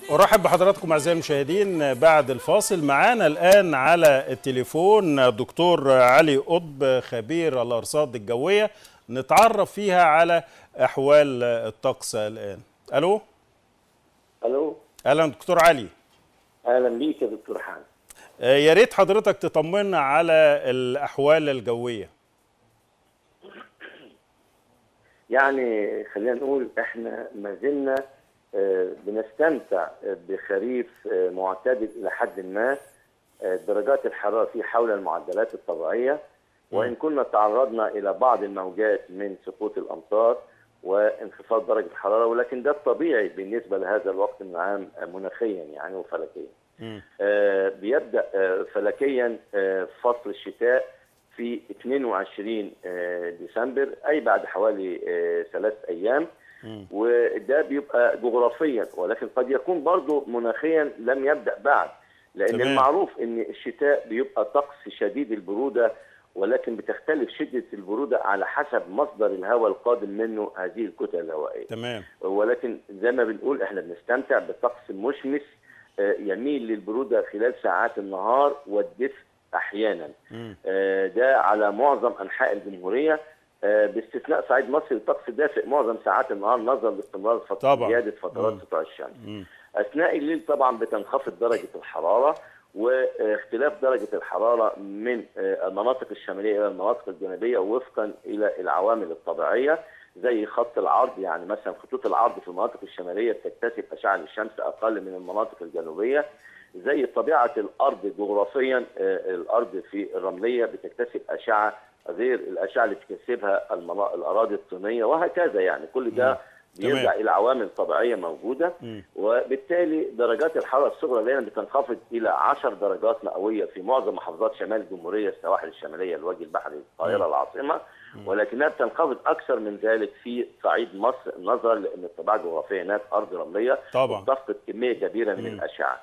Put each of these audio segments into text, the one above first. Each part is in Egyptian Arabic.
ارحب بحضراتكم اعزائي المشاهدين بعد الفاصل معانا الان على التليفون الدكتور علي قطب خبير الارصاد الجويه نتعرف فيها على احوال الطقس الان الو الو اهلا دكتور علي اهلا بيك يا دكتور حامد آه، يا ريت حضرتك تطمنا على الاحوال الجويه يعني خلينا نقول احنا ما زلنا آه، بنستمتع بخريف آه، معتدل الى حد ما آه، درجات الحراره فيه حول المعدلات الطبيعيه وان كنا تعرضنا الى بعض الموجات من سقوط الامطار وانخفاض درجه الحراره ولكن ده الطبيعي بالنسبه لهذا الوقت من العام آه، مناخيا يعني وفلكيا. مم. آه، بيبدا آه، فلكيا آه، فصل الشتاء في 22 آه، ديسمبر اي بعد حوالي آه، ثلاث ايام مم. وده بيبقى جغرافيا ولكن قد يكون برضه مناخيا لم يبدا بعد لان تمام. المعروف ان الشتاء بيبقى طقس شديد البروده ولكن بتختلف شده البروده على حسب مصدر الهواء القادم منه هذه الكتل الهوائيه تمام ولكن زي ما بنقول احنا بنستمتع بطقس مشمس آه، يميل للبروده خلال ساعات النهار والدفء احيانا مم. آه، ده على معظم انحاء الجمهوريه آه، باستثناء صعيد مصر الطقس دافئ معظم ساعات النهار نظرا لاستمرار فت- طبعاً. زياده فترات مم. سطوع الشمس. مم. اثناء الليل طبعا بتنخفض درجه الحراره واختلاف درجه الحراره من آه، المناطق الشماليه الى المناطق الجنوبيه وفقا الى العوامل الطبيعيه زي خط العرض يعني مثلا خطوط العرض في المناطق الشماليه بتكتسب اشعه الشمس اقل من المناطق الجنوبيه زي طبيعه الارض جغرافيا آه، الارض في الرمليه بتكتسب اشعه غير الاشعه اللي بتكتسبها المنا- الاراضي الطينيه وهكذا يعني كل ده بيرجع تمام. الى عوامل طبيعيه موجوده مم. وبالتالي درجات الحراره الصغرى لنا بتنخفض الى 10 درجات مئويه في معظم محافظات شمال الجمهوريه السواحل الشماليه الوجه البحري القاهره العاصمه ولكنها بتنخفض اكثر من ذلك في صعيد مصر نظرا لان الطبيعه الجغرافيه هناك ارض رمليه طبعا. وبتفقد كميه كبيره من مم. الاشعه.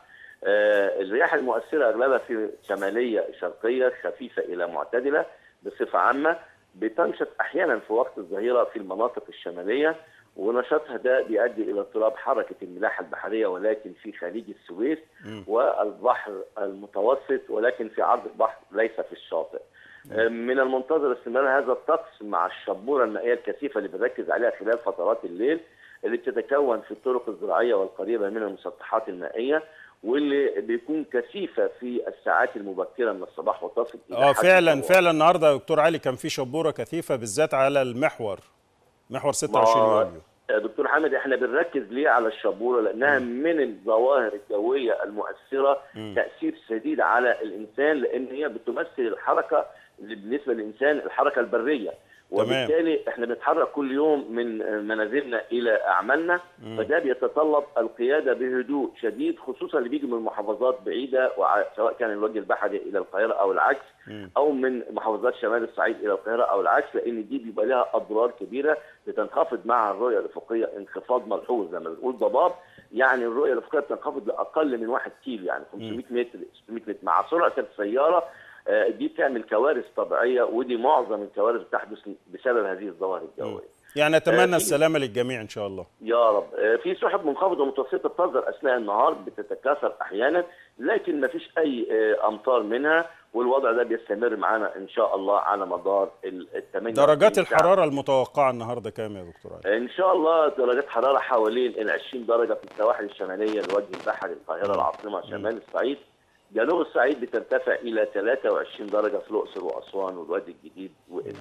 آه الرياح المؤثره اغلبها في شماليه شرقيه خفيفه الى معتدله بصفه عامه بتنشط احيانا في وقت الظهيره في المناطق الشماليه ونشاطها ده بيؤدي الى اضطراب حركه الملاحه البحريه ولكن في خليج السويس مم. والبحر المتوسط ولكن في عرض البحر ليس في الشاطئ. آه، من المنتظر استمرار هذا الطقس مع الشبوره المائيه الكثيفه اللي بنركز عليها خلال فترات الليل اللي بتتكون في الطرق الزراعيه والقريبه من المسطحات المائيه واللي بيكون كثيفه في الساعات المبكره من الصباح وتصل الى اه حد فعلا الظهر. فعلا النهارده يا دكتور علي كان في شبوره كثيفه بالذات على المحور محور 26 ما- يوليو يا دكتور حامد احنا بنركز ليه على الشبوره لانها من الظواهر الجويه المؤثره مم. تاثير شديد على الانسان لان هي بتمثل الحركه اللي بالنسبه للانسان الحركه البريه وبالتالي احنا بنتحرك كل يوم من منازلنا الى اعمالنا مم. فده بيتطلب القياده بهدوء شديد خصوصا اللي بيجي من محافظات بعيده وع- سواء كان الوجه البحري الى القاهره او العكس مم. او من محافظات شمال الصعيد الى القاهره او العكس لان دي بيبقى لها اضرار كبيره بتنخفض مع الرؤيه الافقيه انخفاض ملحوظ لما بنقول ضباب يعني الرؤيه الافقيه بتنخفض لاقل من 1 كيلو يعني 500 متر 600 متر مع سرعه السياره آه، دي بتعمل كوارث طبيعيه ودي معظم الكوارث بتحدث بسبب هذه الظواهر الجويه. يعني آه، اتمنى في- السلامه للجميع ان شاء الله يا رب آه، في سحب منخفضه ومتوسطه بتظهر اثناء النهار بتتكاثر احيانا لكن ما فيش اي آه، امطار منها والوضع ده بيستمر معانا ان شاء الله على مدار الثمان درجات الحراره المتوقعه النهارده كام يا دكتور علي ان شاء الله درجات حراره حوالين ال 20 درجه في السواحل الشماليه الوجه البحري القاهره العاصمه شمال الصعيد جنوب الصعيد بترتفع الى 23 درجه في الاقصر واسوان والوادي الجديد وقنا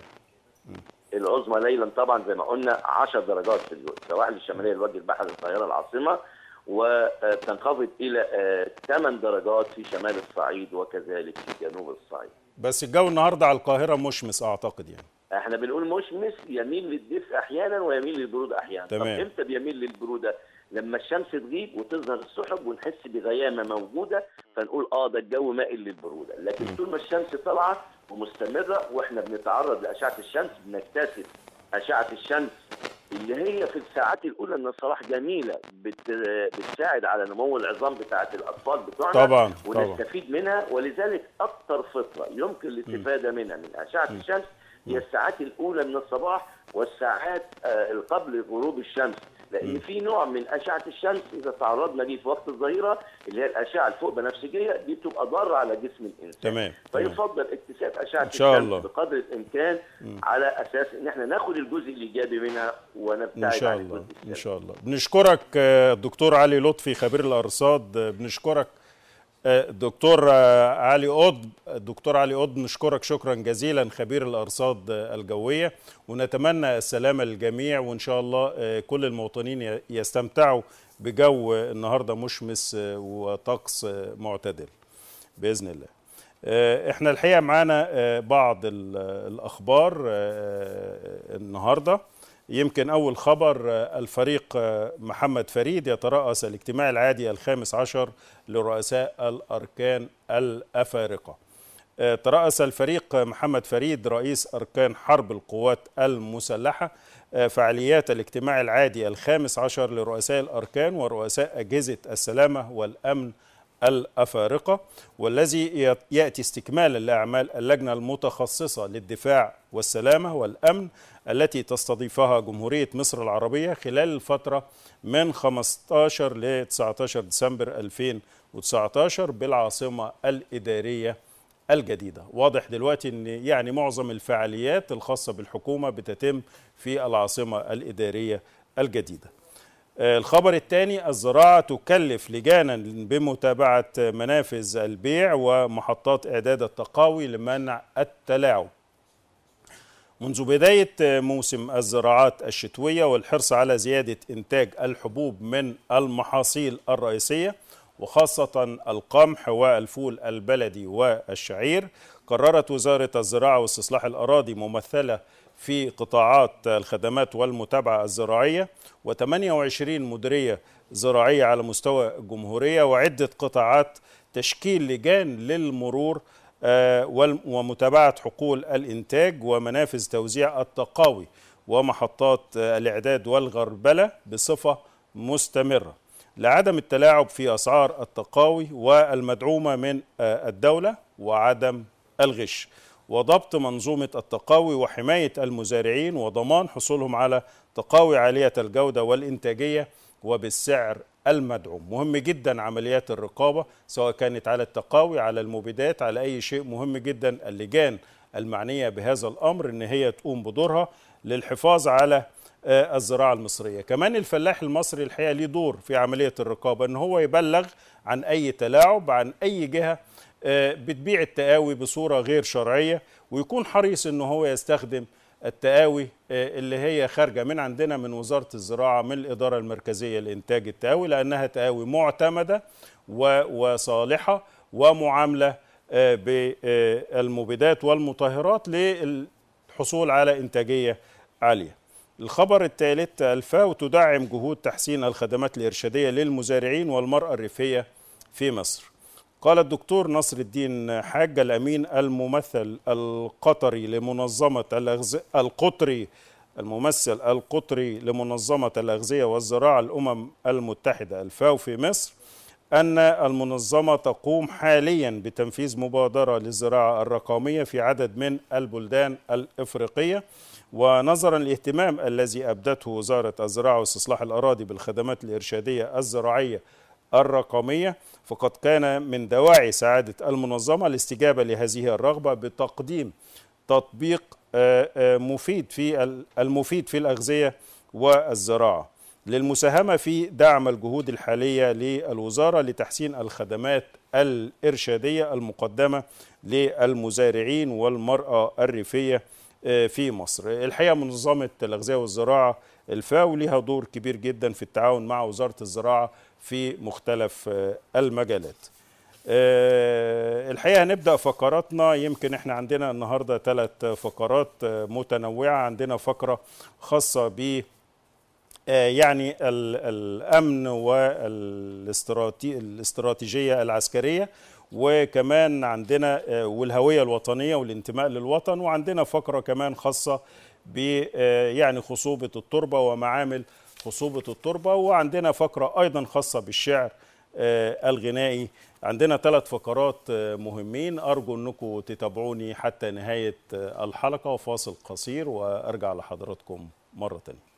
العظمى ليلا طبعا زي ما قلنا 10 درجات في السواحل الشماليه الوجه البحري القاهره العاصمه وتنخفض الى 8 درجات في شمال الصعيد وكذلك في جنوب الصعيد بس الجو النهارده على القاهره مشمس اعتقد يعني احنا بنقول مشمس يميل للدفء احيانا ويميل للبروده احيانا تمام. طب امتى بيميل للبروده لما الشمس تغيب وتظهر السحب ونحس بغيامه موجوده فنقول اه ده الجو مائل للبروده لكن طول ما الشمس طالعه ومستمره واحنا بنتعرض لاشعه الشمس بنكتسب اشعه الشمس اللي هي في الساعات الاولى من الصباح جميله بت... بتساعد على نمو العظام بتاعه الاطفال بتوعنا طبعا طبعا ونستفيد منها ولذلك اكثر فتره يمكن الاستفاده منها من اشعه الشمس هي الساعات الاولى من الصباح والساعات آه، قبل غروب الشمس لان في نوع من اشعه الشمس اذا تعرضنا ليه في وقت الظهيره اللي هي الاشعه الفوق بنفسجيه دي بتبقى ضاره على جسم الانسان تمام تمام فيفضل اكتساب اشعه إن شاء الشمس الله. بقدر الامكان على اساس ان احنا ناخد الجزء الايجابي منها ونبتعد ان شاء عن الله الجزء ان السلبي. شاء الله بنشكرك آه، الدكتور علي لطفي خبير الارصاد آه، بنشكرك آه، دكتور آه، علي قطب الدكتور علي قطب نشكرك شكرا جزيلا خبير الارصاد آه، الجويه ونتمنى السلامه للجميع وان شاء الله آه، كل المواطنين ي- يستمتعوا بجو النهارده مشمس آه، وطقس آه، معتدل باذن الله آه، احنا الحقيقه معانا آه، بعض ال- الاخبار آه، النهارده يمكن اول خبر آه، الفريق آه، محمد فريد يترأس الاجتماع العادي الخامس عشر لرؤساء الاركان الافارقه آه، ترأس الفريق محمد فريد رئيس أركان حرب القوات المسلحة آه، فعاليات الاجتماع العادي الخامس عشر لرؤساء الأركان ورؤساء أجهزة السلامة والأمن الأفارقة والذي يت- يأتي استكمالا لأعمال اللجنة المتخصصة للدفاع والسلامة والأمن التي تستضيفها جمهورية مصر العربية خلال الفترة من 15 ل 19 ديسمبر 2019 بالعاصمة الإدارية الجديدة واضح دلوقتي ان يعني معظم الفعاليات الخاصة بالحكومة بتتم في العاصمة الإدارية الجديدة آه، الخبر الثاني الزراعة تكلف لجانا بمتابعة منافذ البيع ومحطات إعداد التقاوي لمنع التلاعب منذ بداية موسم الزراعات الشتوية والحرص على زيادة إنتاج الحبوب من المحاصيل الرئيسية وخاصة القمح والفول البلدي والشعير قررت وزارة الزراعة واستصلاح الأراضي ممثلة في قطاعات الخدمات والمتابعة الزراعية و28 مديرية زراعية على مستوى الجمهورية وعدة قطاعات تشكيل لجان للمرور آه، والم- ومتابعة حقول الإنتاج ومنافذ توزيع التقاوي ومحطات آه، الإعداد والغربلة بصفة مستمرة لعدم التلاعب في أسعار التقاوي والمدعومة من آه، الدولة وعدم الغش وضبط منظومة التقاوي وحماية المزارعين وضمان حصولهم على تقاوي عالية الجودة والإنتاجية وبالسعر المدعوم مهم جدا عمليات الرقابة سواء كانت على التقاوي على المبيدات على أي شيء مهم جدا اللجان المعنية بهذا الأمر إن هي تقوم بدورها للحفاظ على آه، الزراعة المصرية كمان الفلاح المصري الحقيقة ليه دور في عملية الرقابة إن هو يبلغ عن أي تلاعب عن أي جهة آه، بتبيع التقاوي بصورة غير شرعية ويكون حريص إن هو يستخدم التقاوي آه، اللي هي خارجة من عندنا من وزارة الزراعة من الإدارة المركزية لإنتاج التقاوي لأنها تقاوي معتمدة و- وصالحة ومعاملة آه، بالمبيدات والمطهرات للحصول على إنتاجية عالية الخبر الثالث الفاو تدعم جهود تحسين الخدمات الإرشادية للمزارعين والمرأة الريفية في مصر قال الدكتور نصر الدين حاج الأمين الممثل القطري لمنظمة الأغذية القطري الممثل القطري لمنظمة الأغذية والزراعة الأمم المتحدة الفاو في مصر أن المنظمة تقوم حاليا بتنفيذ مبادرة للزراعة الرقمية في عدد من البلدان الإفريقية ونظرا للاهتمام الذي أبدته وزارة الزراعة واستصلاح الأراضي بالخدمات الإرشادية الزراعية الرقمية فقد كان من دواعي سعادة المنظمة الاستجابة لهذه الرغبة بتقديم تطبيق آه، آه، مفيد في ال- المفيد في الأغذية والزراعة للمساهمة في دعم الجهود الحالية للوزارة لتحسين الخدمات الإرشادية المقدمة للمزارعين والمرأة الريفية آه، في مصر الحقيقة منظمة الأغذية والزراعة الفاو لها دور كبير جدا في التعاون مع وزارة الزراعة في مختلف آه، المجالات آه، الحقيقة هنبدأ فقراتنا يمكن احنا عندنا النهاردة ثلاث فقرات آه، متنوعة عندنا فقرة خاصة ب آه، يعني ال- الأمن والاستراتيجية العسكرية وكمان عندنا آه، والهوية الوطنية والانتماء للوطن وعندنا فقرة كمان خاصة ب آه، يعني خصوبة التربة ومعامل خصوبة التربة وعندنا فقرة أيضا خاصة بالشعر آه، الغنائي عندنا ثلاث فقرات آه، مهمين أرجو أنكم تتابعوني حتى نهاية آه، الحلقة وفاصل قصير وأرجع لحضراتكم مرة تانية